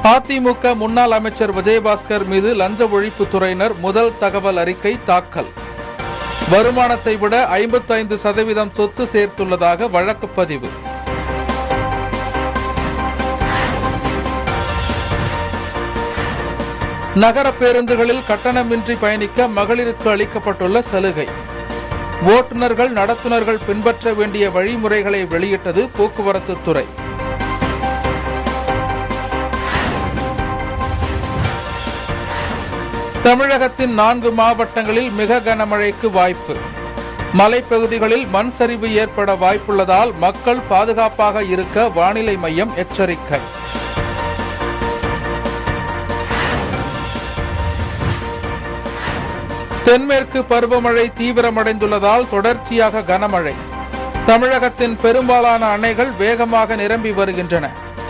அதிமுக முன்னாள் அமைச்சர் விஜயபாஸ்கர் மீது லஞ்ச ஒழிப்பு துறையினர் முதல் தகவல் அறிக்கை தாக்கல் வருமானத்தை விட ஐம்பத்தைந்து சதவீதம் சொத்து சேர்த்துள்ளதாக வழக்கு பதிவு நகர பேருந்துகளில் கட்டணமின்றி பயணிக்க மகளிருக்கு அளிக்கப்பட்டுள்ள சலுகை ஓட்டுநர்கள் நடத்துனர்கள் பின்பற்ற வேண்டிய வழிமுறைகளை வெளியிட்டது போக்குவரத்து துறை தமிழகத்தின் நான்கு மாவட்டங்களில் மிக கனமழைக்கு வாய்ப்பு மலைப்பகுதிகளில் மண் சரிவு ஏற்பட வாய்ப்புள்ளதால் மக்கள் பாதுகாப்பாக இருக்க வானிலை மையம் எச்சரிக்கை தென்மேற்கு பருவமழை தீவிரமடைந்துள்ளதால் தொடர்ச்சியாக கனமழை தமிழகத்தின் பெரும்பாலான அணைகள் வேகமாக நிரம்பி வருகின்றன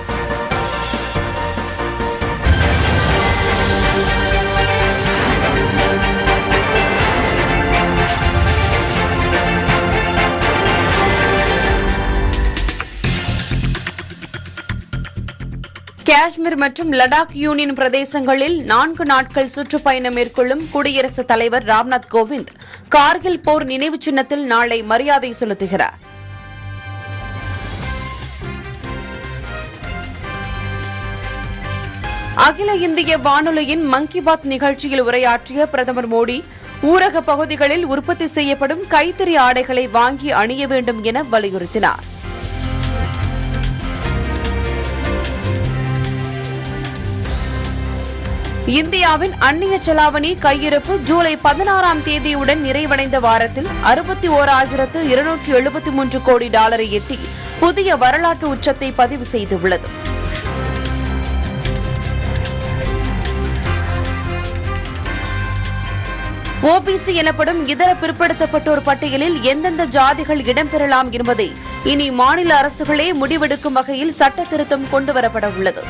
காஷ்மீர் மற்றும் லடாக் யூனியன் பிரதேசங்களில் நான்கு நாட்கள் சுற்றுப்பயணம் மேற்கொள்ளும் குடியரசுத் தலைவர் ராம்நாத் கோவிந்த் கார்கில் போர் நினைவு சின்னத்தில் நாளை மரியாதை செலுத்துகிறார் அகில இந்திய வானொலியின் மன் கி பாத் நிகழ்ச்சியில் உரையாற்றிய பிரதமர் மோடி ஊரக பகுதிகளில் உற்பத்தி செய்யப்படும் கைத்தறி ஆடைகளை வாங்கி அணிய வேண்டும் என வலியுறுத்தினார் இந்தியாவின் அந்நிய செலாவணி கையிருப்பு ஜூலை பதினாறாம் தேதியுடன் நிறைவடைந்த வாரத்தில் அறுபத்தி ஓராயிரத்து இருநூற்று எழுபத்தி மூன்று கோடி டாலரை எட்டி புதிய வரலாற்று உச்சத்தை பதிவு செய்துள்ளது ஓபிசி எனப்படும் இதர பிற்படுத்தப்பட்டோர் பட்டியலில் எந்தெந்த ஜாதிகள் இடம்பெறலாம் என்பதை இனி மாநில அரசுகளே முடிவெடுக்கும் வகையில் சட்ட திருத்தம் கொண்டுவரப்பட உள்ளது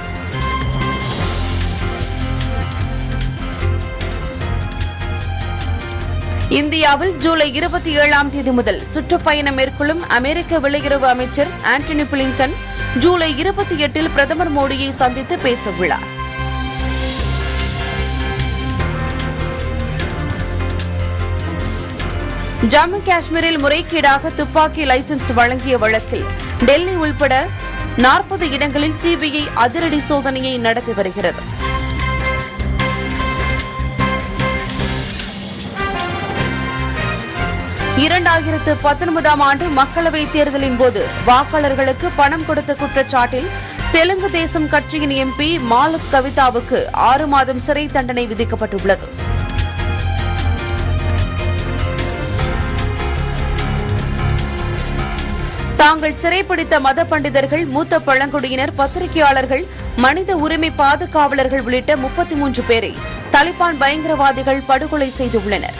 இந்தியாவில் ஜூலை இருபத்தி ஏழாம் தேதி முதல் சுற்றுப்பயணம் மேற்கொள்ளும் அமெரிக்க வெளியுறவு அமைச்சர் ஆண்டனி பிளிங்கன் ஜூலை இருபத்தி எட்டில் பிரதமர் மோடியை சந்தித்து பேசவுள்ளார் ஜம்மு காஷ்மீரில் முறைகேடாக துப்பாக்கி லைசன்ஸ் வழங்கிய வழக்கில் டெல்லி உள்பட நாற்பது இடங்களில் சிபிஐ அதிரடி சோதனையை நடத்தி வருகிறது இரண்டாயிரத்து பத்தொன்பதாம் ஆண்டு மக்களவைத் தேர்தலின் போது வாக்காளர்களுக்கு பணம் கொடுத்த குற்றச்சாட்டில் தெலுங்கு தேசம் கட்சியின் எம்பி மாலத் கவிதாவுக்கு ஆறு மாதம் சிறை தண்டனை விதிக்கப்பட்டுள்ளது தாங்கள் சிறைப்பிடித்த மத பண்டிதர்கள் மூத்த பழங்குடியினர் பத்திரிகையாளர்கள் மனித உரிமை பாதுகாவலர்கள் உள்ளிட்ட முப்பத்தி மூன்று பேரை தலிபான் பயங்கரவாதிகள் படுகொலை செய்துள்ளனர்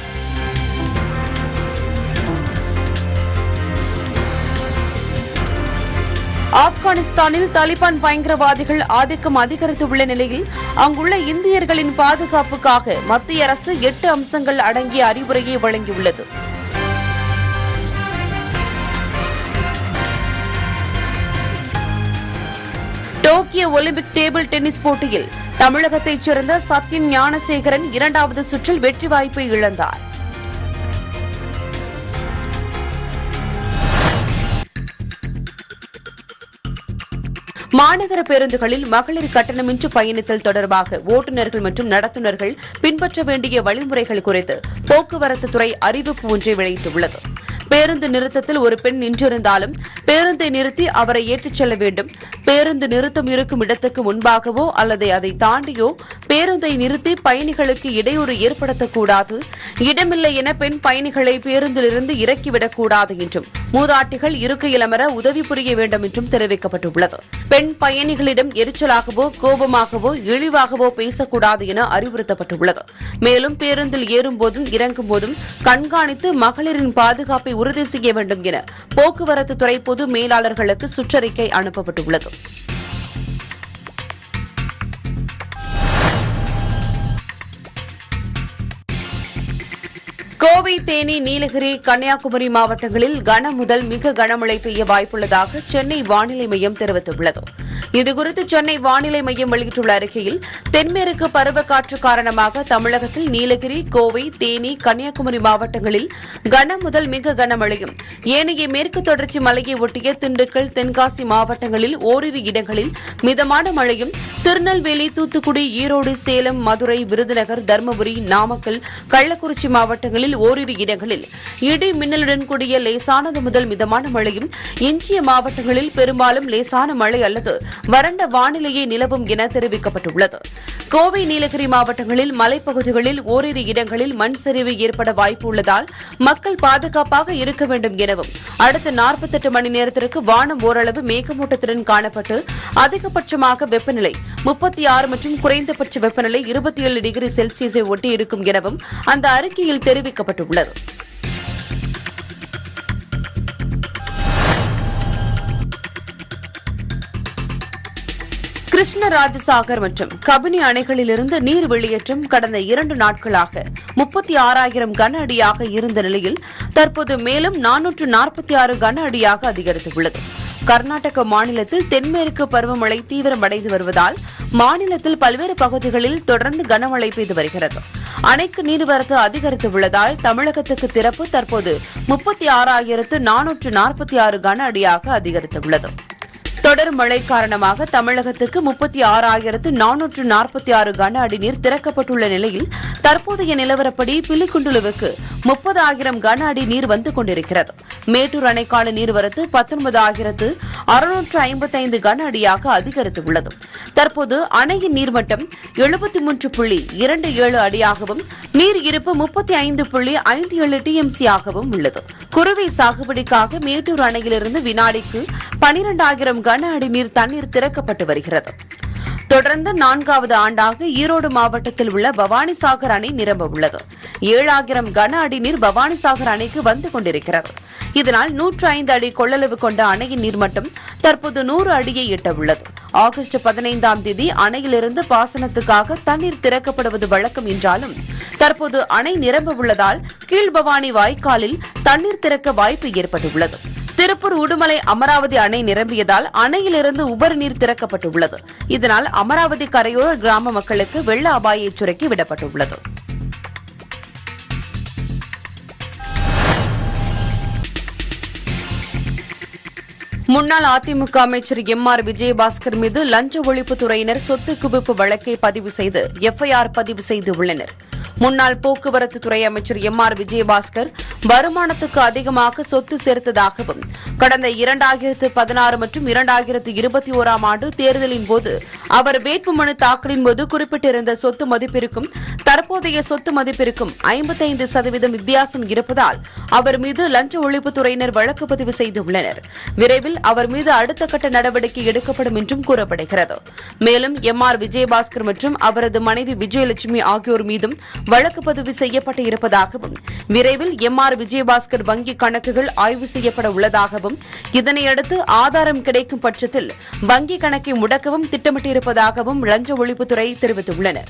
ஆப்கானிஸ்தானில் தாலிபான் பயங்கரவாதிகள் ஆதிக்கம் அதிகரித்துள்ள நிலையில் அங்குள்ள இந்தியர்களின் பாதுகாப்புக்காக மத்திய அரசு எட்டு அம்சங்கள் அடங்கிய அறிவுரையை வழங்கியுள்ளது டோக்கியோ ஒலிம்பிக் டேபிள் டென்னிஸ் போட்டியில் தமிழகத்தைச் சேர்ந்த சத்யன் ஞானசேகரன் இரண்டாவது சுற்றில் வெற்றி வாய்ப்பை இழந்தார் மாநகர பேருந்துகளில் மகளிர் கட்டணமின்றி பயணித்தல் தொடர்பாக ஓட்டுநர்கள் மற்றும் நடத்துனர்கள் பின்பற்ற வேண்டிய வழிமுறைகள் குறித்து போக்குவரத்து துறை அறிவிப்பு ஒன்றை வெளியிட்டுள்ளது பேருந்து நிறுத்தத்தில் ஒரு பெண் நின்றிருந்தாலும் பேருந்தை நிறுத்தி அவரை ஏற்றிச் செல்ல வேண்டும் பேருந்து நிறுத்தம் இருக்கும் இடத்துக்கு முன்பாகவோ அல்லது அதை தாண்டியோ பேருந்தை நிறுத்தி பயணிகளுக்கு இடையூறு ஏற்படுத்தக்கூடாது இடமில்லை என பெண் பயணிகளை பேருந்திலிருந்து இறக்கிவிடக்கூடாது என்றும் மூதாட்டிகள் இருக்கையில் அமர உதவி புரிய வேண்டும் என்றும் தெரிவிக்கப்பட்டுள்ளது பெண் பயணிகளிடம் எரிச்சலாகவோ கோபமாகவோ இழிவாகவோ பேசக்கூடாது என அறிவுறுத்தப்பட்டுள்ளது மேலும் பேருந்தில் ஏறும்போதும் இறங்கும் போதும் கண்காணித்து மகளிரின் பாதுகாப்பை உறுதி செய்ய வேண்டும் என போக்குவரத்து துறை பொது மேலாளர்களுக்கு சுற்றறிக்கை அனுப்பப்பட்டுள்ளது கோவை தேனி நீலகிரி கன்னியாகுமரி மாவட்டங்களில் கன முதல் மிக கனமழை பெய்ய வாய்ப்புள்ளதாக சென்னை வானிலை மையம் தெரிவித்துள்ளது இதுகுறித்து சென்னை வானிலை மையம் வெளியிட்டுள்ள அறிக்கையில் தென்மேற்கு பருவக்காற்று காரணமாக தமிழகத்தில் நீலகிரி கோவை தேனி கன்னியாகுமரி மாவட்டங்களில் கன முதல் மிக கனமழையும் ஏனைய மேற்கு தொடர்ச்சி மலையை ஒட்டிய திண்டுக்கல் தென்காசி மாவட்டங்களில் ஓரிரு இடங்களில் மிதமான மழையும் திருநெல்வேலி தூத்துக்குடி ஈரோடு சேலம் மதுரை விருதுநகர் தருமபுரி நாமக்கல் கள்ளக்குறிச்சி மாவட்டங்களில் ஓரிரு இடங்களில் இடி மின்னலுடன் கூடிய லேசானது முதல் மிதமான மழையும் எஞ்சிய மாவட்டங்களில் பெரும்பாலும் லேசான மழை அல்லது வறண்ட வானிலையே நிலவும் என தெரிவிக்கப்பட்டுள்ளது கோவை நீலகிரி மாவட்டங்களில் மலைப்பகுதிகளில் ஓரிரு இடங்களில் மண் சரிவு ஏற்பட வாய்ப்பு உள்ளதால் மக்கள் பாதுகாப்பாக இருக்க வேண்டும் எனவும் அடுத்த நாற்பத்தெட்டு மணி நேரத்திற்கு வானம் ஓரளவு மேகமூட்டத்துடன் காணப்பட்டு அதிகபட்சமாக வெப்பநிலை முப்பத்தி ஆறு மற்றும் குறைந்தபட்ச வெப்பநிலை இருபத்தி ஏழு டிகிரி செல்சியஸை ஒட்டி இருக்கும் எனவும் அந்த அறிக்கையில் தெரிவிக்கப்பட்டுள்ளது கிருஷ்ணராஜசாகர் மற்றும் கபினி அணைகளிலிருந்து நீர் வெளியேற்றம் கடந்த இரண்டு நாட்களாக முப்பத்தி ஆறாயிரம் கன அடியாக இருந்த நிலையில் தற்போது மேலும் நானூற்று நாற்பத்தி ஆறு கன அடியாக அதிகரித்துள்ளது கர்நாடக மாநிலத்தில் தென்மேற்கு பருவமழை தீவிரமடைந்து வருவதால் மாநிலத்தில் பல்வேறு பகுதிகளில் தொடர்ந்து கனமழை பெய்து வருகிறது அணைக்கு நீர்வரத்து அதிகரித்துள்ளதால் தமிழகத்துக்கு திறப்பு தற்போது முப்பத்தி ஆறாயிரத்து நானூற்று நாற்பத்தி ஆறு கன அடியாக அதிகரித்துள்ளது தொடர் மழை காரணமாக தமிழகத்துக்கு முப்பத்தி ஆறாயிரத்து நானூற்று நாற்பத்தி ஆறு கன அடி நீர் திறக்கப்பட்டுள்ள நிலையில் தற்போதைய நிலவரப்படி பிலிகுண்டுலுவுக்கு முப்பதாயிரம் கன அடி நீர் வந்து கொண்டிருக்கிறது மேட்டூர் அணைக்கான நீர்வரத்து பத்தொன்பதாயிரத்து அறுநூற்று ஐம்பத்தைந்து கன அடியாக அதிகரித்துள்ளது தற்போது அணையின் நீர்மட்டம் எழுபத்தி மூன்று புள்ளி இரண்டு ஏழு அடியாகவும் நீர் இருப்பு முப்பத்தி ஐந்து புள்ளி ஐந்து ஏழு டிஎம்சி ஆகவும் உள்ளது குறுவை சாகுபடிக்காக மேட்டூர் அணையிலிருந்து வினாடிக்கு பனிரெண்டாயிரம் கன அடி நீர் தண்ணீர் திறக்கப்பட்டு வருகிறது தொடர்ந்து நான்காவது ஆண்டாக ஈரோடு மாவட்டத்தில் உள்ள பவானிசாகர் அணை நிரம்ப உள்ளது ஏழாயிரம் கன அடி நீர் பவானிசாகர் அணைக்கு வந்து கொண்டிருக்கிறது இதனால் நூற்று ஐந்து அடி கொள்ளளவு கொண்ட அணையின் நீர்மட்டம் தற்போது நூறு அடியை எட்டவுள்ளது ஆகஸ்ட் பதினைந்தாம் தேதி அணையிலிருந்து பாசனத்துக்காக தண்ணீர் திறக்கப்படுவது வழக்கம் என்றாலும் தற்போது அணை நிரம்ப உள்ளதால் கீழ்பவானி வாய்க்காலில் தண்ணீர் திறக்க வாய்ப்பு ஏற்பட்டுள்ளது திருப்பூர் உடுமலை அமராவதி அணை நிரம்பியதால் அணையிலிருந்து உபரி நீர் திறக்கப்பட்டுள்ளது இதனால் அமராவதி கரையோர கிராம மக்களுக்கு வெள்ள அபாய எச்சரிக்கை விடப்பட்டுள்ளது முன்னாள் அதிமுக அமைச்சர் எம் ஆர் விஜயபாஸ்கர் மீது லஞ்ச ஒழிப்புத்துறையினர் சொத்து குவிப்பு வழக்கை பதிவு செய்து எஃப்ஐஆர் பதிவு செய்துள்ளனர் முன்னாள் போக்குவரத்து துறை அமைச்சர் எம் ஆர் விஜயபாஸ்கர் வருமானத்துக்கு அதிகமாக சொத்து சேர்த்ததாகவும் கடந்த இரண்டாயிரத்து பதினாறு மற்றும் இரண்டாயிரத்து இருபத்தி ஓராம் ஆண்டு தேர்தலின் போது அவர் வேட்புமனு தாக்கலின் போது குறிப்பிட்டிருந்த சொத்து மதிப்பிற்கும் தற்போதைய சொத்து மதிப்பிற்கும் ஐம்பத்தைந்து சதவீதம் வித்தியாசம் இருப்பதால் அவர் மீது லஞ்ச ஒழிப்புத்துறையினர் வழக்கு பதிவு செய்துள்ளனர் விரைவில் அவர் மீது அடுத்த கட்ட நடவடிக்கை எடுக்கப்படும் என்றும் கூறப்படுகிறது மேலும் எம் ஆர் விஜயபாஸ்கர் மற்றும் அவரது மனைவி விஜயலட்சுமி ஆகியோர் மீதும் வழக்கு பதிவு செய்யப்பட்டு இருப்பதாகவும் விரைவில் எம் ஆர் விஜயபாஸ்கர் வங்கி கணக்குகள் ஆய்வு செய்யப்பட உள்ளதாகவும் இதனையடுத்து ஆதாரம் கிடைக்கும் பட்சத்தில் வங்கி கணக்கை முடக்கவும் திட்டமிட்டிருப்பதாகவும் லஞ்ச ஒழிப்புத்துறை தெரிவித்துள்ளனா்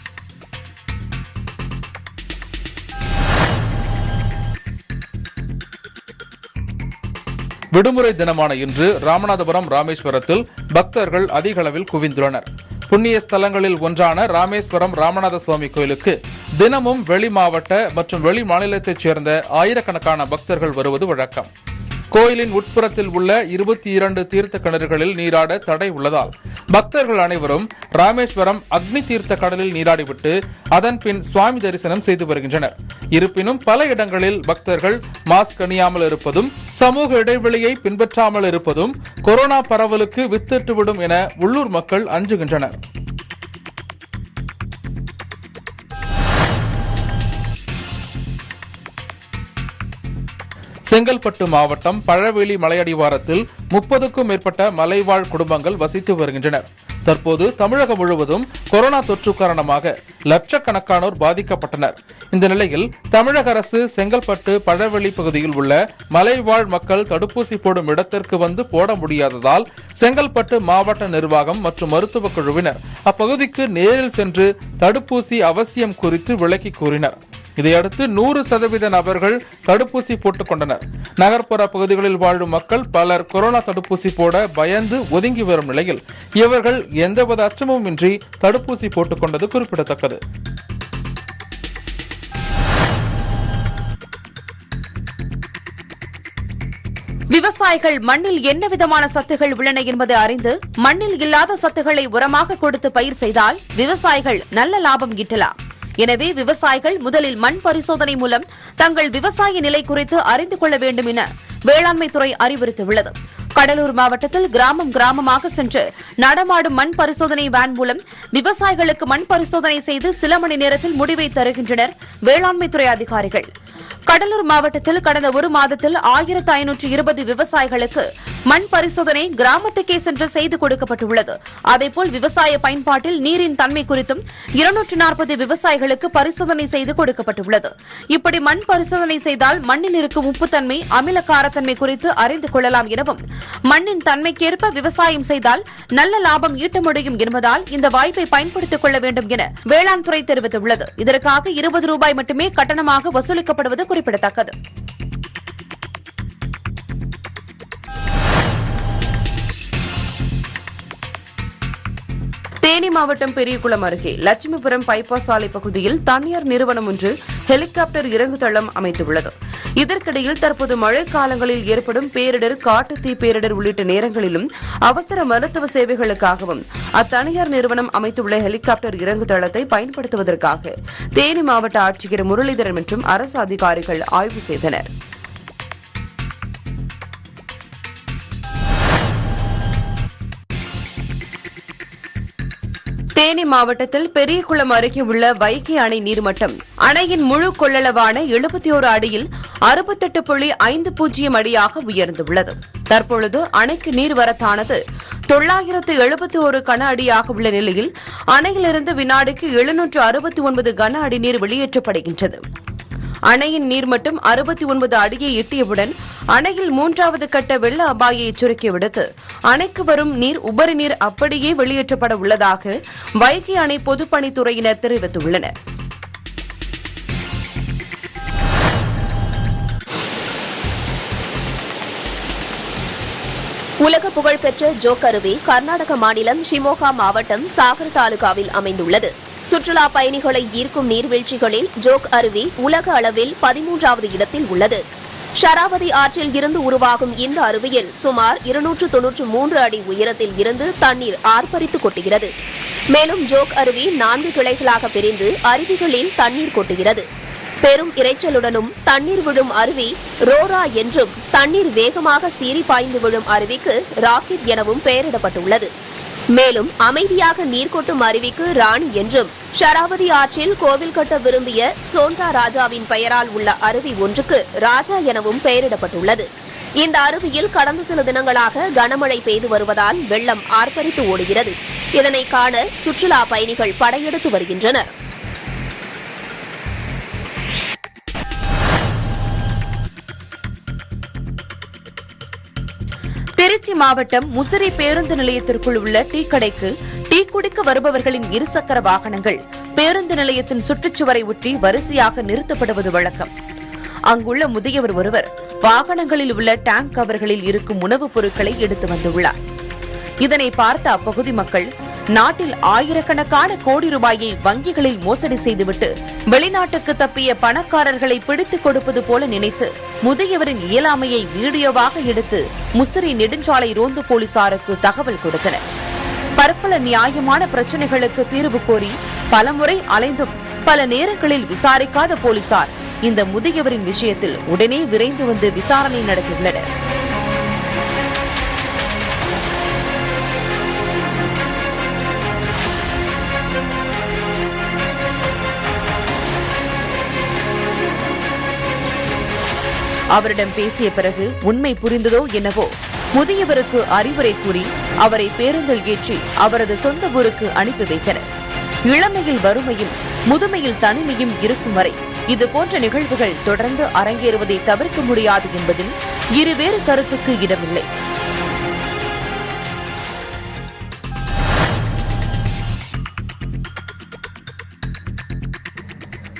விடுமுறை தினமான இன்று ராமநாதபுரம் ராமேஸ்வரத்தில் பக்தர்கள் அதிக அளவில் குவிந்துள்ளனர் புண்ணிய ஸ்தலங்களில் ஒன்றான ராமேஸ்வரம் ராமநாத சுவாமி கோயிலுக்கு தினமும் வெளி மாவட்ட மற்றும் வெளி மாநிலத்தைச் சேர்ந்த ஆயிரக்கணக்கான பக்தர்கள் வருவது வழக்கம் கோயிலின் உட்புறத்தில் உள்ள இருபத்தி இரண்டு தீர்த்த கிணறுகளில் நீராட தடை உள்ளதால் பக்தர்கள் அனைவரும் ராமேஸ்வரம் அக்னி தீர்த்த கடலில் நீராடிவிட்டு அதன் பின் சுவாமி தரிசனம் செய்து வருகின்றனர் இருப்பினும் பல இடங்களில் பக்தர்கள் மாஸ்க் அணியாமல் இருப்பதும் சமூக இடைவெளியை பின்பற்றாமல் இருப்பதும் கொரோனா பரவலுக்கு வித்திட்டுவிடும் என உள்ளூர் மக்கள் அஞ்சுகின்றனர் செங்கல்பட்டு மாவட்டம் பழவேலி மலையடிவாரத்தில் முப்பதுக்கும் மேற்பட்ட மலைவாழ் குடும்பங்கள் வசித்து வருகின்றனர் தற்போது தமிழகம் முழுவதும் கொரோனா தொற்று காரணமாக லட்சக்கணக்கானோர் பாதிக்கப்பட்டனர் இந்த நிலையில் தமிழக அரசு செங்கல்பட்டு பழவெளி பகுதியில் உள்ள மலைவாழ் மக்கள் தடுப்பூசி போடும் இடத்திற்கு வந்து போட முடியாததால் செங்கல்பட்டு மாவட்ட நிர்வாகம் மற்றும் மருத்துவக் குழுவினர் அப்பகுதிக்கு நேரில் சென்று தடுப்பூசி அவசியம் குறித்து விளக்கி கூறினர் இதையடுத்து நூறு சதவீத நபர்கள் தடுப்பூசி போட்டுக் கொண்டனர் நகர்ப்புற பகுதிகளில் வாழும் மக்கள் பலர் கொரோனா தடுப்பூசி போட பயந்து ஒதுங்கி வரும் நிலையில் இவர்கள் எந்தவித அச்சமும் இன்றி தடுப்பூசி போட்டுக் கொண்டது குறிப்பிடத்தக்கது விவசாயிகள் மண்ணில் என்ன விதமான சத்துகள் உள்ளன என்பதை அறிந்து மண்ணில் இல்லாத சத்துக்களை உரமாக கொடுத்து பயிர் செய்தால் விவசாயிகள் நல்ல லாபம் ஈட்டலாம் எனவே விவசாயிகள் முதலில் மண் பரிசோதனை மூலம் தங்கள் விவசாய நிலை குறித்து அறிந்து கொள்ள வேண்டும் என வேளாண்மை துறை அறிவுறுத்தியுள்ளது கடலூர் மாவட்டத்தில் கிராமம் கிராமமாக சென்று நடமாடும் மண் பரிசோதனை வேன் மூலம் விவசாயிகளுக்கு மண் பரிசோதனை செய்து சில மணி நேரத்தில் முடிவை தருகின்றனர் வேளாண்மை துறை அதிகாரிகள் கடலூர் மாவட்டத்தில் கடந்த ஒரு மாதத்தில் ஆயிரத்து ஐநூற்று இருபது விவசாயிகளுக்கு மண் பரிசோதனை கிராமத்துக்கே சென்று செய்து கொடுக்கப்பட்டுள்ளது அதேபோல் விவசாய பயன்பாட்டில் நீரின் தன்மை குறித்தும் இருநூற்று நாற்பது விவசாயிகளுக்கு பரிசோதனை செய்து கொடுக்கப்பட்டுள்ளது இப்படி மண் பரிசோதனை செய்தால் மண்ணில் இருக்கும் உப்புத்தன்மை அமிலக்காரத்தன்மை குறித்து அறிந்து கொள்ளலாம் எனவும் மண்ணின் தன்மைக்கேற்ப விவசாயம் செய்தால் நல்ல லாபம் ஈட்ட முடியும் என்பதால் இந்த வாய்ப்பை பயன்படுத்திக் கொள்ள வேண்டும் என வேளாண் துறை தெரிவித்துள்ளது இதற்காக இருபது ரூபாய் மட்டுமே கட்டணமாக வசூலிக்கப்படுவது குறிப்பிடத்தக்கது தேனி மாவட்டம் பெரியகுளம் அருகே லட்சுமிபுரம் பைபாஸ் சாலை பகுதியில் தனியார் நிறுவனம் ஒன்று ஹெலிகாப்டர் இறங்குதளம் அமைத்துள்ளது இதற்கிடையில் தற்போது மழைக்காலங்களில் ஏற்படும் பேரிடர் காட்டுத்தீ பேரிடர் உள்ளிட்ட நேரங்களிலும் அவசர மருத்துவ சேவைகளுக்காகவும் அத்தனியார் நிறுவனம் அமைத்துள்ள ஹெலிகாப்டர் இறங்குதளத்தை பயன்படுத்துவதற்காக தேனி மாவட்ட ஆட்சியர் முரளிதரன் மற்றும் அரசு அதிகாரிகள் ஆய்வு செய்தனர் தேனி மாவட்டத்தில் பெரியகுளம் அருகே உள்ள வைகை அணை நீர்மட்டம் அணையின் முழு கொள்ளளவான எழுபத்தி ஒரு அடியில் அறுபத்தெட்டு புள்ளி ஐந்து பூஜ்ஜியம் அடியாக உயர்ந்துள்ளது தற்பொழுது அணைக்கு நீர்வரத்தானது தொள்ளாயிரத்து எழுபத்தி ஒரு கன அடியாக உள்ள நிலையில் அணையிலிருந்து வினாடிக்கு எழுநூற்று அறுபத்தி ஒன்பது கன அடி நீர் வெளியேற்றப்படுகின்றது அணையின் நீர்மட்டம் அறுபத்தி ஒன்பது அடியை எட்டியவுடன் அணையில் மூன்றாவது கட்ட வெள்ள அபாய எச்சரிக்கை விடுத்து அணைக்கு வரும் நீர் உபரி நீர் அப்படியே வெளியேற்றப்பட உள்ளதாக வைகை அணை பொதுப்பணித்துறையினர் தெரிவித்துள்ளனர் உலக புகழ்பெற்ற ஜோக் அருவி கர்நாடக மாநிலம் ஷிமோகா மாவட்டம் சாகர் தாலுகாவில் அமைந்துள்ளது சுற்றுலா பயணிகளை ஈர்க்கும் நீர்வீழ்ச்சிகளில் ஜோக் அருவி உலக அளவில் பதிமூன்றாவது இடத்தில் உள்ளது ஷராவதி ஆற்றில் இருந்து உருவாகும் இந்த அருவியில் சுமார் இருநூற்று தொன்னூற்று மூன்று அடி உயரத்தில் இருந்து தண்ணீர் ஆர்ப்பரித்து கொட்டுகிறது மேலும் ஜோக் அருவி நான்கு கிளைகளாக பிரிந்து அருவிகளில் தண்ணீர் கொட்டுகிறது பெரும் இரைச்சலுடனும் தண்ணீர் விழும் அருவி ரோரா என்றும் தண்ணீர் வேகமாக சீறி பாய்ந்து விழும் அருவிக்கு ராக்கெட் எனவும் பெயரிடப்பட்டுள்ளது மேலும் அமைதியாக நீர் கொட்டும் அருவிக்கு ராணி என்றும் ஷராவதி ஆற்றில் கோவில் கட்ட விரும்பிய சோண்டா ராஜாவின் பெயரால் உள்ள அருவி ஒன்றுக்கு ராஜா எனவும் பெயரிடப்பட்டுள்ளது இந்த அருவியில் கடந்த சில தினங்களாக கனமழை பெய்து வருவதால் வெள்ளம் ஆர்ப்பரித்து ஓடுகிறது இதனை காண சுற்றுலா பயணிகள் படையெடுத்து வருகின்றனர் திருச்சி மாவட்டம் முசிறி பேருந்து நிலையத்திற்குள் உள்ள டீ கடைக்கு டீ குடிக்க வருபவர்களின் இருசக்கர வாகனங்கள் பேருந்து நிலையத்தின் சுற்றுச்சுவரை ஒட்டி வரிசையாக நிறுத்தப்படுவது வழக்கம் அங்குள்ள முதியவர் ஒருவர் வாகனங்களில் உள்ள டேங்க் கவர்களில் இருக்கும் உணவுப் பொருட்களை எடுத்து வந்துள்ளார் இதனை பார்த்த அப்பகுதி மக்கள் நாட்டில் ஆயிரக்கணக்கான கோடி ரூபாயை வங்கிகளில் மோசடி செய்துவிட்டு வெளிநாட்டுக்கு தப்பிய பணக்காரர்களை பிடித்துக் கொடுப்பது போல நினைத்து முதியவரின் இயலாமையை வீடியோவாக எடுத்து முசிறி நெடுஞ்சாலை ரோந்து போலீசாருக்கு தகவல் கொடுத்தனர் பற்பல நியாயமான பிரச்சனைகளுக்கு தீர்வு கோரி பலமுறை அலைந்தும் பல நேரங்களில் விசாரிக்காத போலீசார் இந்த முதியவரின் விஷயத்தில் உடனே விரைந்து வந்து விசாரணை நடத்தியுள்ளனர் அவரிடம் பேசிய பிறகு உண்மை புரிந்ததோ என்னவோ முதியவருக்கு அறிவுரை கூறி அவரை பேருந்தில் ஏற்றி அவரது சொந்த ஊருக்கு அனுப்பி வைத்தனர் இளமையில் வறுமையும் முதுமையில் தனிமையும் இருக்கும் வரை இதுபோன்ற நிகழ்வுகள் தொடர்ந்து அரங்கேறுவதை தவிர்க்க முடியாது என்பதில் இருவேறு கருத்துக்கு இடமில்லை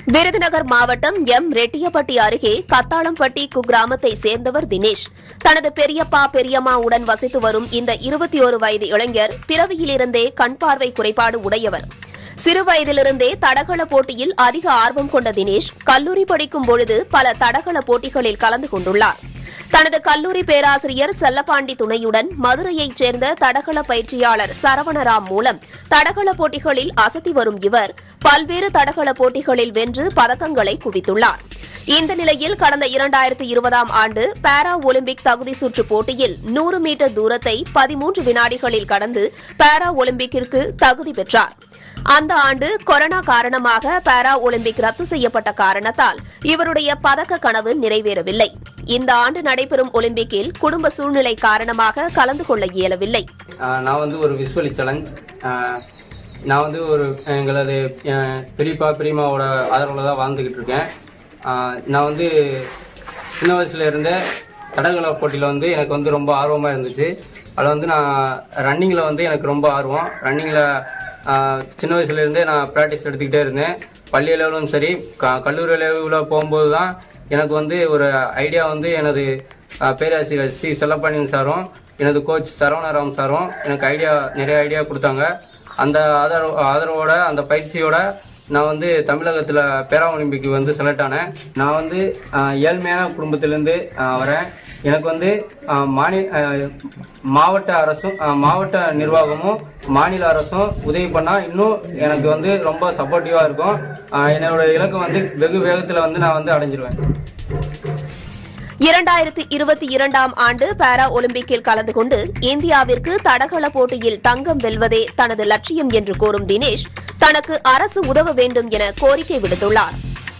விருதுநகர் மாவட்டம் எம் ரெட்டியப்பட்டி அருகே கத்தாளம்பட்டி குக்கிராமத்தை சேர்ந்தவர் தினேஷ் தனது பெரியப்பா பெரியம்மா உடன் வசித்து வரும் இந்த இருபத்தி ஒரு வயது இளைஞர் பிறவியிலிருந்தே கண் பார்வை குறைபாடு உடையவர் சிறு வயதிலிருந்தே தடகள போட்டியில் அதிக ஆர்வம் கொண்ட தினேஷ் கல்லூரி படிக்கும் பொழுது பல தடகள போட்டிகளில் கலந்து கொண்டுள்ளார் தனது கல்லூரி பேராசிரியர் செல்லப்பாண்டி துணையுடன் மதுரையைச் சேர்ந்த தடகள பயிற்சியாளர் சரவணராம் மூலம் தடகள போட்டிகளில் அசத்தி வரும் இவர் பல்வேறு தடகள போட்டிகளில் வென்று பதக்கங்களை குவித்துள்ளார் இந்த நிலையில் கடந்த இரண்டாயிரத்து இருபதாம் ஆண்டு பாரா ஒலிம்பிக் தகுதி சுற்று போட்டியில் நூறு மீட்டர் தூரத்தை பதிமூன்று வினாடிகளில் கடந்து பாரா ஒலிம்பிக்கிற்கு தகுதி பெற்றார் அந்த ஆண்டு கொரோனா காரணமாக பாரா ஒலிம்பிக் ரத்து செய்யப்பட்ட காரணத்தால் இவருடைய பதக்க கனவு நிறைவேறவில்லை இந்த ஆண்டு நடைபெறும் ஒலிம்பிக்கில் குடும்ப சூழ்நிலை காரணமாக கலந்து கொள்ள இயலவில்லை ஆஹ் நான் வந்து ஒரு விஸ்வலி சேலஞ்ச் நான் வந்து ஒரு எங்களது அஹ், பெரியப்பா பெரியம்மாவோட ஆதரவில் தான் வாழ்ந்துக்கிட்டு இருக்கேன் ஆஹ் நான் வந்து சின்ன வயசுல இருந்தே தடகள போட்டியில் வந்து எனக்கு வந்து ரொம்ப ஆர்வமாக இருந்துச்சு அதில் வந்து நான் ரன்னிங்கில் வந்து எனக்கு ரொம்ப ஆர்வம் ரன்னிங்கில் சின்ன வயசுல இருந்தே நான் ப்ராக்டிஸ் எடுத்துக்கிட்டே இருந்தேன் பள்ளி லெவலும் சரி க கல்லூரி லெவலில் போகும்போது தான் எனக்கு வந்து ஒரு ஐடியா வந்து எனது ஆஹ், பேராசிரியர் சி செல்லப்பாண்டியன் சாரும் எனது கோச் சரவணராம் சாரும் எனக்கு ஐடியா நிறைய ஐடியா கொடுத்தாங்க அந்த ஆதரவு ஆதரவோட அந்த பயிற்சியோட நான் வந்து தமிழகத்தில் பேரா ஒலிம்பிக்கு வந்து செலக்ட் ஆனேன் நான் வந்து ஆஹ், ஏழ்மையான குடும்பத்திலேருந்து ஆஹ், வரேன் எனக்கு வந்து ஆஹ், மாநில ஆஹ், மாவட்ட அரசும் ஆஹ், மாவட்ட நிர்வாகமும் மாநில அரசும் உதவி பண்ணால் இன்னும் எனக்கு வந்து ரொம்ப சப்போர்ட்டிவாக இருக்கும் ஆஹ், என்னோட இலக்கு வந்து வெகு வேகத்தில் வந்து நான் வந்து அடைஞ்சிருவேன் இரண்டாயிரத்து இருபத்தி இரண்டாம் ஆண்டு பாரா ஒலிம்பிக்கில் கலந்து கொண்டு இந்தியாவிற்கு தடகள போட்டியில் தங்கம் வெல்வதே தனது லட்சியம் என்று கூறும் தினேஷ் தனக்கு அரசு உதவ வேண்டும் என கோரிக்கை விடுத்துள்ளார்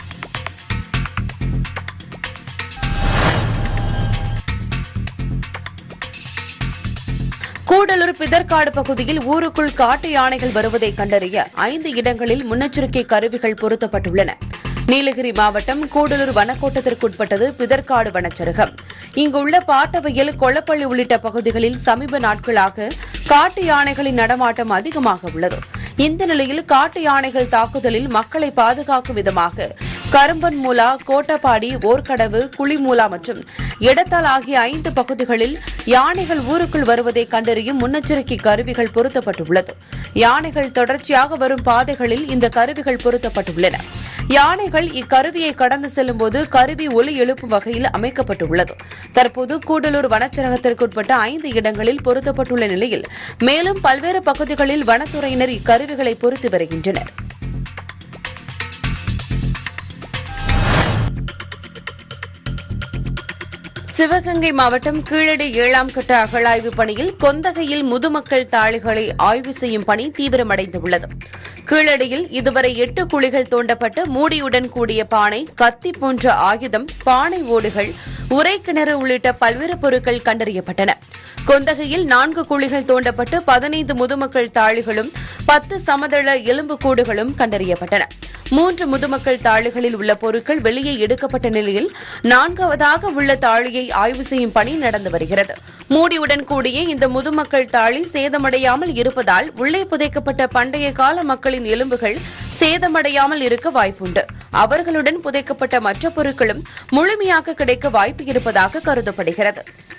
கூடலூர் பிதற்காடு பகுதியில் ஊருக்குள் காட்டு யானைகள் வருவதை கண்டறிய ஐந்து இடங்களில் முன்னெச்சரிக்கை கருவிகள் பொருத்தப்பட்டுள்ளன நீலகிரி மாவட்டம் கூடலூர் வனக்கோட்டத்திற்குட்பட்டது பிதற்காடு வனச்சரகம் இங்குள்ள பாட்டவையில் கொளப்பள்ளி உள்ளிட்ட பகுதிகளில் சமீப நாட்களாக காட்டு யானைகளின் நடமாட்டம் அதிகமாக உள்ளது இந்த நிலையில் காட்டு யானைகள் தாக்குதலில் மக்களை பாதுகாக்கும் விதமாக கரும்பன்மூலா கோட்டப்பாடி ஓர்கடவு குளிமூலா மற்றும் எடத்தால் ஆகிய ஐந்து பகுதிகளில் யானைகள் ஊருக்குள் வருவதை கண்டறியும் முன்னெச்சரிக்கை கருவிகள் பொருத்தப்பட்டுள்ளது யானைகள் தொடர்ச்சியாக வரும் பாதைகளில் இந்த கருவிகள் பொருத்தப்பட்டுள்ளன யானைகள் இக்கருவியை கடந்து செல்லும்போது கருவி ஒலி எழுப்பும் வகையில் அமைக்கப்பட்டுள்ளது தற்போது கூடலூர் வனச்சரகத்திற்குட்பட்ட ஐந்து இடங்களில் பொருத்தப்பட்டுள்ள நிலையில் மேலும் பல்வேறு பகுதிகளில் வனத்துறையினர் இக்கருவிகளை பொருத்தி வருகின்றனர் சிவகங்கை மாவட்டம் கீழடி ஏழாம் கட்ட அகழாய்வு பணியில் கொந்தகையில் முதுமக்கள் தாளிகளை ஆய்வு செய்யும் பணி தீவிரமடைந்துள்ளது கீழடியில் இதுவரை எட்டு குழிகள் தோண்டப்பட்டு மூடியுடன் கூடிய பானை கத்தி போன்ற ஆயுதம் பானை ஓடுகள் உரைக்கிணறு உள்ளிட்ட பல்வேறு பொருட்கள் கண்டறியப்பட்டன கொந்தகையில் நான்கு குழிகள் தோண்டப்பட்டு பதினைந்து முதுமக்கள் தாழிகளும் பத்து சமதள எலும்புக்கூடுகளும் கண்டறியப்பட்டன மூன்று முதுமக்கள் தாழிகளில் உள்ள பொருட்கள் வெளியே எடுக்கப்பட்ட நிலையில் நான்காவதாக உள்ள தாழியை ஆய்வு செய்யும் பணி நடந்து வருகிறது மூடியுடன் கூடிய இந்த முதுமக்கள் தாழி சேதமடையாமல் இருப்பதால் உள்ளே புதைக்கப்பட்ட பண்டைய கால மக்களின் எலும்புகள் சேதமடையாமல் இருக்க வாய்ப்புண்டு அவர்களுடன் புதைக்கப்பட்ட மற்ற பொருட்களும் முழுமையாக கிடைக்க வாய்ப்பு இருப்பதாக கருதப்படுகிறது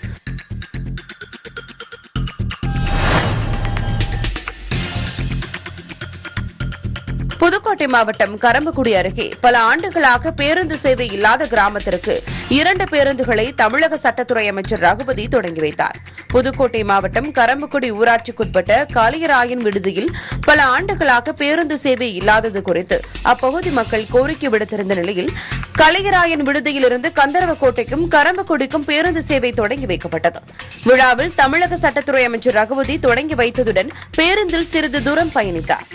புதுக்கோட்டை மாவட்டம் கரம்பக்குடி அருகே பல ஆண்டுகளாக பேருந்து சேவை இல்லாத கிராமத்திற்கு இரண்டு பேருந்துகளை தமிழக சட்டத்துறை அமைச்சர் ரகுபதி தொடங்கி வைத்தார் புதுக்கோட்டை மாவட்டம் கரம்பக்குடி ஊராட்சிக்குட்பட்ட காளியராயன் விடுதியில் பல ஆண்டுகளாக பேருந்து சேவை இல்லாதது குறித்து அப்பகுதி மக்கள் கோரிக்கை விடுத்திருந்த நிலையில் கலையராயன் விடுதியிலிருந்து கந்தரவக்கோட்டைக்கும் கரம்பக்குடிக்கும் பேருந்து சேவை தொடங்கி வைக்கப்பட்டது விழாவில் தமிழக சட்டத்துறை அமைச்சர் ரகுபதி தொடங்கி வைத்ததுடன் பேருந்தில் சிறிது தூரம் பயணித்தார்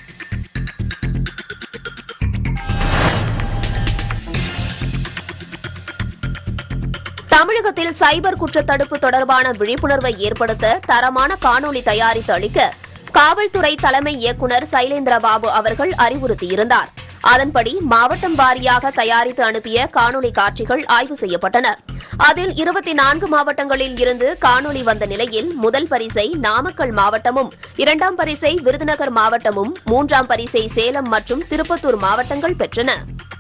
தமிழகத்தில் சைபர் குற்றத்தடுப்பு தொடர்பான விழிப்புணர்வை ஏற்படுத்த தரமான காணொலி தயாரித்து அளிக்க காவல்துறை தலைமை இயக்குநர் சைலேந்திரபாபு அவர்கள் அறிவுறுத்தியிருந்தார் அதன்படி மாவட்டம் வாரியாக தயாரித்து அனுப்பிய காணொலி காட்சிகள் ஆய்வு செய்யப்பட்டன அதில் இருபத்தி நான்கு மாவட்டங்களில் இருந்து காணொலி வந்த நிலையில் முதல் பரிசை நாமக்கல் மாவட்டமும் இரண்டாம் பரிசை விருதுநகர் மாவட்டமும் மூன்றாம் பரிசை சேலம் மற்றும் திருப்பத்தூர் மாவட்டங்கள் பெற்றன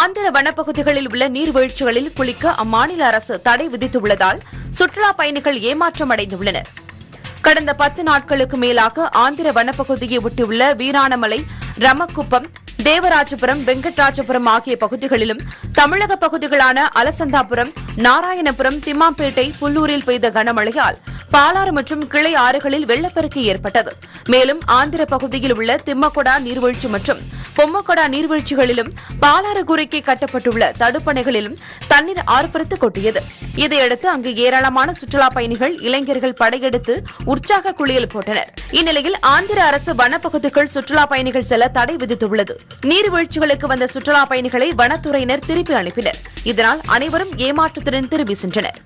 ஆந்திர வனப்பகுதிகளில் உள்ள நீர்வீழ்ச்சிகளில் குளிக்க அம்மாநில அரசு தடை விதித்துள்ளதால் சுற்றுலா பயணிகள் ஏமாற்றம் அடைந்துள்ளனர் கடந்த பத்து நாட்களுக்கு மேலாக ஆந்திர வனப்பகுதியை ஒட்டியுள்ள வீராணமலை ரமக்குப்பம் தேவராஜபுரம் வெங்கட்ராஜபுரம் ஆகிய பகுதிகளிலும் தமிழக பகுதிகளான அலசந்தாபுரம் நாராயணபுரம் திம்மாம்பேட்டை புல்லூரில் பெய்த கனமழையால் பாலாறு மற்றும் கிளை ஆறுகளில் வெள்ளப்பெருக்கு ஏற்பட்டது மேலும் ஆந்திர பகுதியில் உள்ள திம்மக்கொடா நீர்வீழ்ச்சி மற்றும் பொம்மக்கொடா நீர்வீழ்ச்சிகளிலும் பாலாறு குறுக்கே கட்டப்பட்டுள்ள தடுப்பணைகளிலும் தண்ணீர் ஆர்ப்பரித்து கொட்டியது இதையடுத்து அங்கு ஏராளமான சுற்றுலா பயணிகள் இளைஞர்கள் படையெடுத்து உற்சாக குளியல் போட்டனர் இந்நிலையில் ஆந்திர அரசு வனப்பகுதிக்குள் சுற்றுலா பயணிகள் செல்ல தடை விதித்துள்ளது நீர்வீழ்ச்சிகளுக்கு வந்த சுற்றுலா பயணிகளை வனத்துறையினர் திருப்பி அனுப்பினர் இதனால் அனைவரும் ஏமாற்றத்துடன் திரும்பி சென்றனர்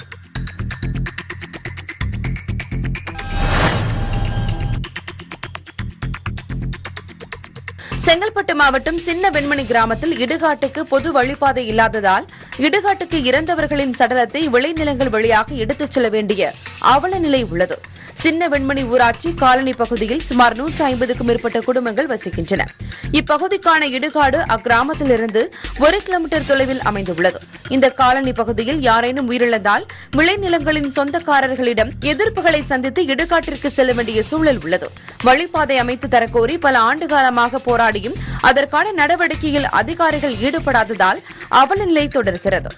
செங்கல்பட்டு மாவட்டம் சின்ன வெண்மணி கிராமத்தில் இடுகாட்டுக்கு பொது வழிபாதை இல்லாததால் இடுகாட்டுக்கு இறந்தவர்களின் சடலத்தை விளைநிலங்கள் வழியாக எடுத்துச் செல்ல வேண்டிய அவல நிலை உள்ளது சின்ன வெண்மணி ஊராட்சி காலனி பகுதியில் சுமார் நூற்று ஐம்பதுக்கும் மேற்பட்ட குடும்பங்கள் வசிக்கின்றன இப்பகுதிக்கான இடுகாடு அக்கிராமத்திலிருந்து ஒரு கிலோமீட்டர் தொலைவில் அமைந்துள்ளது இந்த காலனி பகுதியில் யாரேனும் உயிரிழந்தால் விளைநிலங்களின் சொந்தக்காரர்களிடம் எதிர்ப்புகளை சந்தித்து இடுகாட்டிற்கு செல்ல வேண்டிய சூழல் உள்ளது வழிபாதை அமைத்து தரக்கோரி பல ஆண்டுகாலமாக போராடியும் அதற்கான நடவடிக்கையில் அதிகாரிகள் ஈடுபடாததால் அவலநிலை தொடர்கிறது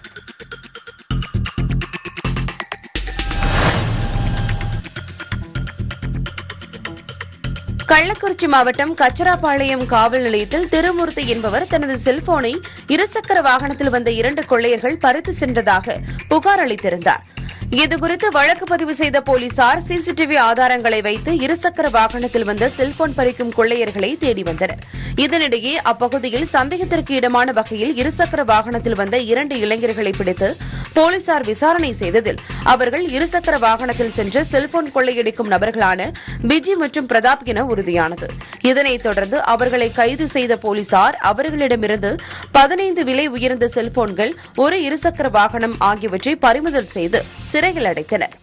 கள்ளக்குறிச்சி மாவட்டம் கச்சராபாளையம் காவல் நிலையத்தில் திருமூர்த்தி என்பவர் தனது செல்போனை இருசக்கர வாகனத்தில் வந்த இரண்டு கொள்ளையர்கள் பறித்து சென்றதாக புகார் அளித்திருந்தார் இதுகுறித்து வழக்கு பதிவு செய்த போலீசார் சிசிடிவி ஆதாரங்களை வைத்து இருசக்கர வாகனத்தில் வந்த செல்போன் பறிக்கும் கொள்ளையர்களை தேடி வந்தனர் இதனிடையே அப்பகுதியில் சந்தேகத்திற்கு இடமான வகையில் இருசக்கர வாகனத்தில் வந்த இரண்டு இளைஞர்களை பிடித்து போலீசார் விசாரணை செய்ததில் அவர்கள் இருசக்கர வாகனத்தில் சென்று செல்போன் கொள்ளையடிக்கும் நபர்களான விஜி மற்றும் பிரதாப் என உறுதியானது இதனைத் தொடர்ந்து அவர்களை கைது செய்த போலீசார் அவர்களிடமிருந்து பதினைந்து விலை உயர்ந்த செல்போன்கள் ஒரு இருசக்கர வாகனம் ஆகியவற்றை பறிமுதல் செய்து சிறையில் அடைத்தனர்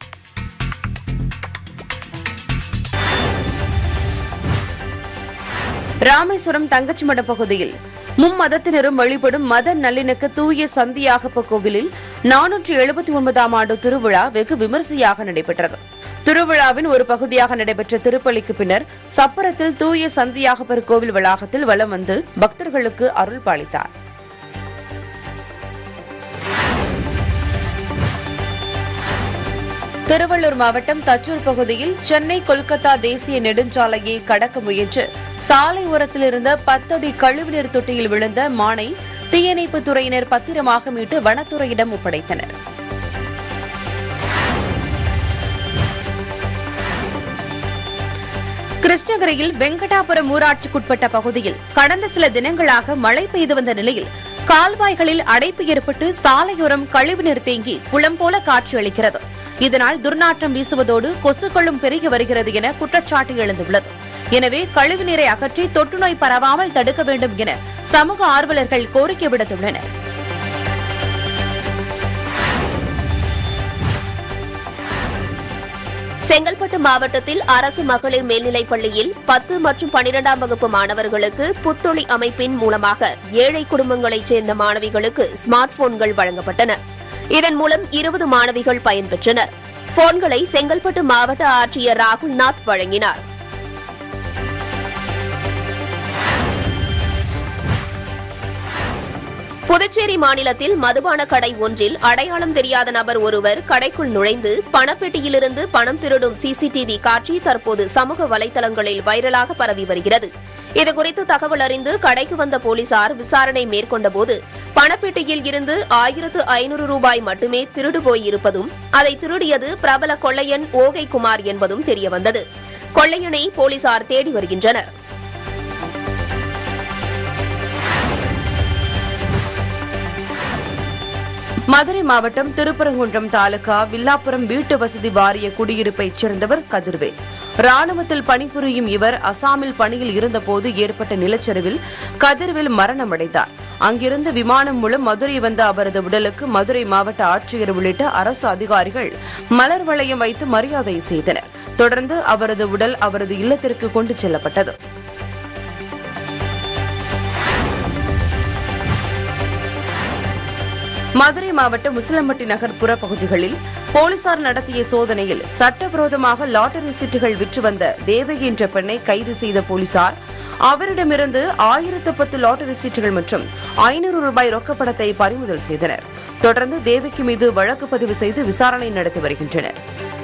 ராமேஸ்வரம் தங்கச்சிமடம் பகுதியில் மும்மதத்தினரும் வழிபடும் மத நல்லிணக்க தூய சந்தியாகப்ப கோவிலில் நானூற்றி எழுபத்தி ஒன்பதாம் ஆண்டு திருவிழா வெகு விமரிசையாக நடைபெற்றது திருவிழாவின் ஒரு பகுதியாக நடைபெற்ற திருப்பலிக்கு பின்னர் சப்பரத்தில் தூய சந்தியாகப்பர் கோவில் வளாகத்தில் வலம் வந்து பக்தர்களுக்கு அருள் பாலித்தார் திருவள்ளூர் மாவட்டம் தச்சூர் பகுதியில் சென்னை கொல்கத்தா தேசிய நெடுஞ்சாலையை கடக்க முயன்று சாலை ஓரத்தில் இருந்த பத்தடி கழிவுநீர் தொட்டியில் விழுந்த மானை தீயணைப்புத் துறையினர் பத்திரமாக மீட்டு வனத்துறையிடம் ஒப்படைத்தனர் கிருஷ்ணகிரியில் வெங்கடாபுரம் ஊராட்சிக்குட்பட்ட பகுதியில் கடந்த சில தினங்களாக மழை பெய்து வந்த நிலையில் கால்வாய்களில் அடைப்பு ஏற்பட்டு சாலையோரம் கழிவுநீர் தேங்கி குளம் போல காட்சியளிக்கிறது இதனால் துர்நாற்றம் வீசுவதோடு கொசுக்களும் பெருகி வருகிறது என குற்றச்சாட்டு எழுந்துள்ளது எனவே கழிவுநீரை அகற்றி தொற்றுநோய் பரவாமல் தடுக்க வேண்டும் என சமூக ஆர்வலர்கள் கோரிக்கை விடுத்துள்ளனர் செங்கல்பட்டு மாவட்டத்தில் அரசு மகளிர் மேல்நிலைப் பள்ளியில் பத்து மற்றும் பனிரெண்டாம் வகுப்பு மாணவர்களுக்கு புத்தொழி அமைப்பின் மூலமாக ஏழை குடும்பங்களைச் சேர்ந்த மாணவிகளுக்கு ஸ்மார்ட் போன்கள் வழங்கப்பட்டன இதன் மூலம் இருபது மாணவிகள் பயன்பெற்றனர் போன்களை செங்கல்பட்டு மாவட்ட ஆட்சியர் ராகுல்நாத் வழங்கினார் புதுச்சேரி மாநிலத்தில் மதுபான கடை ஒன்றில் அடையாளம் தெரியாத நபர் ஒருவர் கடைக்குள் நுழைந்து பணப்பெட்டியிலிருந்து பணம் திருடும் சிசிடிவி காட்சி தற்போது சமூக வலைதளங்களில் வைரலாக பரவி வருகிறது இதுகுறித்து தகவல் அறிந்து கடைக்கு வந்த போலீசார் விசாரணை மேற்கொண்டபோது பணப்பெட்டியில் இருந்து ஆயிரத்து ஐநூறு ரூபாய் மட்டுமே திருடு போயிருப்பதும் அதை திருடியது பிரபல கொள்ளையன் ஓகை குமார் என்பதும் தெரியவந்தது கொள்ளையனை போலீசார் தேடி வருகின்றனர் மதுரை மாவட்டம் திருப்பரங்குன்றம் தாலுகா வில்லாப்புரம் வீட்டு வசதி வாரிய குடியிருப்பைச் சேர்ந்தவர் கதிர்வேல் ராணுவத்தில் பணிபுரியும் இவர் அசாமில் பணியில் இருந்தபோது ஏற்பட்ட நிலச்சரிவில் கதிர்வேல் மரணமடைந்தார் அங்கிருந்து விமானம் மூலம் மதுரை வந்த அவரது உடலுக்கு மதுரை மாவட்ட ஆட்சியர் உள்ளிட்ட அரசு அதிகாரிகள் மலர் வளையம் வைத்து மரியாதை செய்தனர் தொடர்ந்து அவரது உடல் அவரது இல்லத்திற்கு கொண்டு செல்லப்பட்டது மதுரை மாவட்டம் முசலம்பட்டி நகர் புற பகுதிகளில் போலீசார் நடத்திய சோதனையில் சட்டவிரோதமாக லாட்டரி சீட்டுகள் விற்று வந்த தேவகி என்ற பெண்ணை கைது செய்த போலீசார் அவரிடமிருந்து ஆயிரத்து பத்து லாட்டரி சீட்டுகள் மற்றும் ஐநூறு ரூபாய் ரொக்கப்பணத்தை பறிமுதல் செய்தனர் தொடர்ந்து தேவகி மீது வழக்கு பதிவு செய்து விசாரணை நடத்தி வருகின்றனர்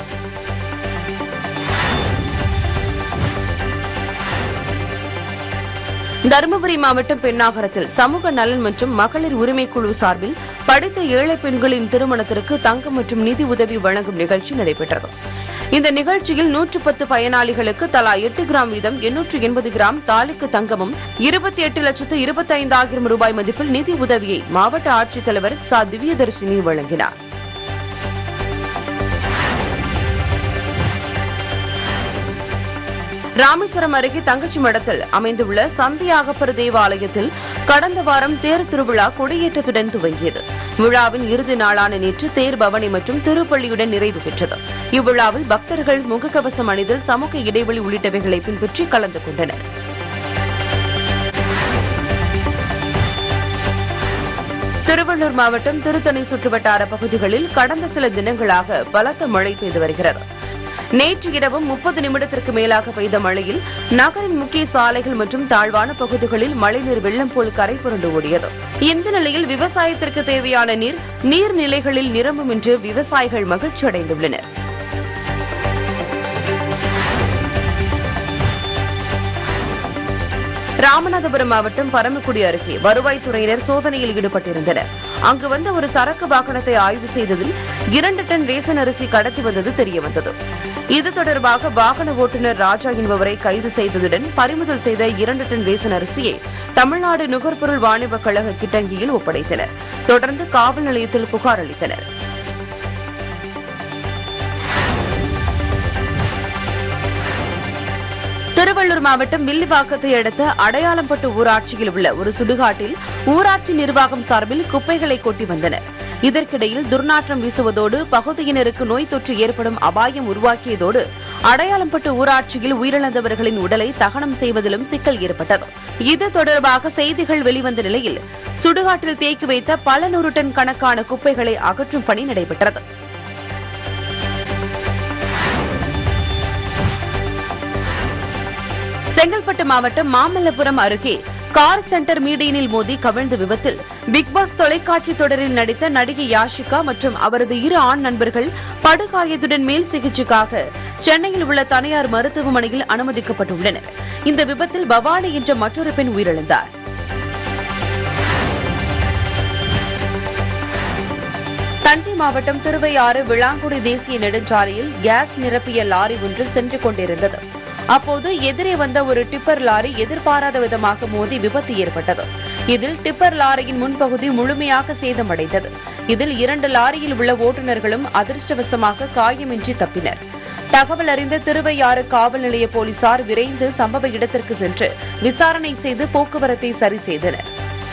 தருமபுரி மாவட்டம் பெண்ணாகரத்தில் சமூக நலன் மற்றும் மகளிர் உரிமை குழு சார்பில் படித்த ஏழை பெண்களின் திருமணத்திற்கு தங்கம் மற்றும் நிதி உதவி வழங்கும் நிகழ்ச்சி நடைபெற்றது இந்த நிகழ்ச்சியில் நூற்று பத்து பயனாளிகளுக்கு தலா எட்டு கிராம் வீதம் எண்ணூற்று எண்பது கிராம் தாலிக்கு தங்கமும் இருபத்தி எட்டு லட்சத்து இருபத்தைந்தாயிரம் ரூபாய் மதிப்பில் நிதி உதவியை மாவட்ட ஆட்சித்தலைவர் ச திவ்யதர்ஷினி வழங்கினார் ராமேஸ்வரம் அருகே தங்கச்சி மடத்தில் அமைந்துள்ள சந்தியாகப்பர் தேவாலயத்தில் கடந்த வாரம் தேர் திருவிழா கொடியேற்றத்துடன் துவங்கியது விழாவின் இறுதி நாளான நேற்று தேர் பவனி மற்றும் திருப்பள்ளியுடன் நிறைவு பெற்றது இவ்விழாவில் பக்தர்கள் முகக்கவசம் அணிதல் சமூக இடைவெளி உள்ளிட்டவைகளை பின்பற்றி கலந்து கொண்டனர் திருவள்ளூர் மாவட்டம் திருத்தணி சுற்றுவட்டார பகுதிகளில் கடந்த சில தினங்களாக பலத்த மழை பெய்து வருகிறது நேற்று இரவு முப்பது நிமிடத்திற்கு மேலாக பெய்த மழையில் நகரின் முக்கிய சாலைகள் மற்றும் தாழ்வான பகுதிகளில் மழைநீர் வெள்ளம் போல் கரை புரண்டு ஓடியது இந்த நிலையில் விவசாயத்திற்கு தேவையான நீர் நீர்நிலைகளில் நிரம்பும் என்று விவசாயிகள் மகிழ்ச்சி அடைந்துள்ளனர் ராமநாதபுரம் மாவட்டம் பரமக்குடி அருகே வருவாய்த்துறையினர் சோதனையில் ஈடுபட்டிருந்தனர் அங்கு வந்த ஒரு சரக்கு வாகனத்தை ஆய்வு செய்ததில் இரண்டு டன் ரேசன் அரிசி கடத்தி வந்தது தெரியவந்தது இது தொடர்பாக வாகன ஓட்டுநர் ராஜா என்பவரை கைது செய்ததுடன் பறிமுதல் செய்த இரண்டு டன் ரேசன் அரிசியை தமிழ்நாடு நுகர்பொருள் வாணிபக் கழக கிட்டங்கியில் ஒப்படைத்தனர் தொடர்ந்து காவல் நிலையத்தில் புகார் அளித்தனர் திருவள்ளூர் மாவட்டம் வில்லிவாக்கத்தை அடுத்த அடையாளம்பட்டு ஊராட்சியில் உள்ள ஒரு சுடுகாட்டில் ஊராட்சி நிர்வாகம் சார்பில் குப்பைகளை கொட்டி வந்தனர் இதற்கிடையில் துர்நாற்றம் வீசுவதோடு பகுதியினருக்கு நோய் தொற்று ஏற்படும் அபாயம் உருவாக்கியதோடு அடையாளம்பட்டு ஊராட்சியில் உயிரிழந்தவர்களின் உடலை தகனம் செய்வதிலும் சிக்கல் ஏற்பட்டது இது தொடர்பாக செய்திகள் வெளிவந்த நிலையில் சுடுகாட்டில் தேக்கி வைத்த பல நூறு டன் கணக்கான குப்பைகளை அகற்றும் பணி நடைபெற்றது செங்கல்பட்டு மாவட்டம் மாமல்லபுரம் அருகே கார் சென்டர் மீடியனில் மோதி கவிழ்ந்த விபத்தில் பிக்பாஸ் தொலைக்காட்சி தொடரில் நடித்த நடிகை யாஷிகா மற்றும் அவரது இரு ஆண் நண்பர்கள் படுகாயத்துடன் மேல் சிகிச்சைக்காக சென்னையில் உள்ள தனியார் மருத்துவமனையில் அனுமதிக்கப்பட்டுள்ளனர் இந்த விபத்தில் பவானி என்ற மற்றொரு பெண் உயிரிழந்தார் தஞ்சை மாவட்டம் திருவையாறு விளாங்குடி தேசிய நெடுஞ்சாலையில் கேஸ் நிரப்பிய லாரி ஒன்று சென்று கொண்டிருந்தது அப்போது எதிரே வந்த ஒரு டிப்பர் லாரி எதிர்பாராத விதமாக மோதி விபத்து ஏற்பட்டது இதில் டிப்பர் லாரியின் முன்பகுதி முழுமையாக சேதமடைந்தது இதில் இரண்டு லாரியில் உள்ள ஓட்டுநர்களும் அதிர்ஷ்டவசமாக காயமின்றி தப்பினர் தகவல் அறிந்த திருவையாறு காவல் நிலைய போலீசார் விரைந்து சம்பவ இடத்திற்கு சென்று விசாரணை செய்து போக்குவரத்தை சரி செய்தனர்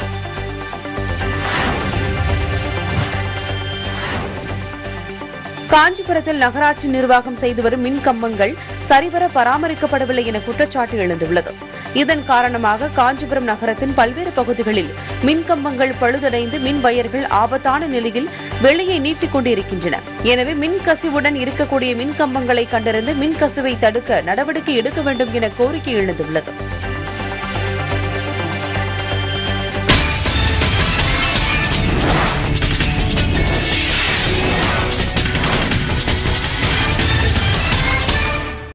காஞ்சிபுரத்தில் நகராட்சி நிர்வாகம் செய்து வரும் மின் கம்பங்கள் சரிவர பராமரிக்கப்படவில்லை என குற்றச்சாட்டு எழுந்துள்ளது இதன் காரணமாக காஞ்சிபுரம் நகரத்தின் பல்வேறு பகுதிகளில் மின் கம்பங்கள் பழுதடைந்து மின் வயர்கள் ஆபத்தான நிலையில் வெளியே நீட்டிக் கொண்டிருக்கின்றன எனவே மின் கசிவுடன் இருக்கக்கூடிய மின் கம்பங்களை கண்டறிந்து மின் கசிவை தடுக்க நடவடிக்கை எடுக்க வேண்டும் என கோரிக்கை எழுந்துள்ளது